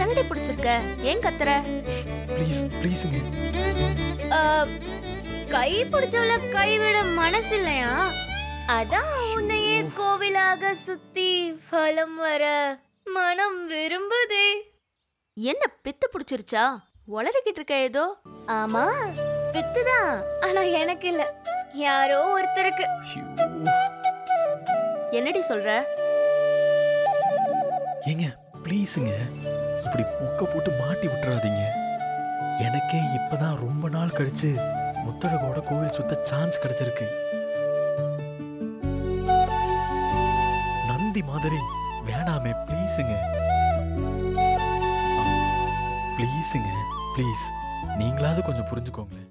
தானடி பிடிச்சிருக்க ஏன் கத்துற ப்ளீஸ் ப்ளீஸுங்க ஆ, கை பிடிச்சவள கைவிட மனசு இல்லையா அதான் உன்னையே கோவிலாக சுத்தி பலம் வர மனம் விரும்புதே என்ன பித்து பிடிச்சிருச்சா உளறிக்கிட்டு இருக்க ஏதோ ஆமா வித்துதான் ஆனா எனக்கு இல்ல யாரோ ஒருத்தருக்கு ஐயோ. என்னடி சொல்ற ஏங்க ப்ளீஸுங்க இப்படி மொக்க போட்டு மாட்டி விட்டுறாதீங்க எனக்கே இப்பதான் ரொம்ப நாள் கழிச்சு முத்தழகோட கோவில் சுத்த சான்ஸ் கிடைச்சிருக்கு நந்தி மாதிரி வேணாமே ப்ளீஸுங்க ப்ளீஸுங்க ப்ளீஸ் நீங்களாவது கொஞ்சம் புரிஞ்சுக்கோங்களேன்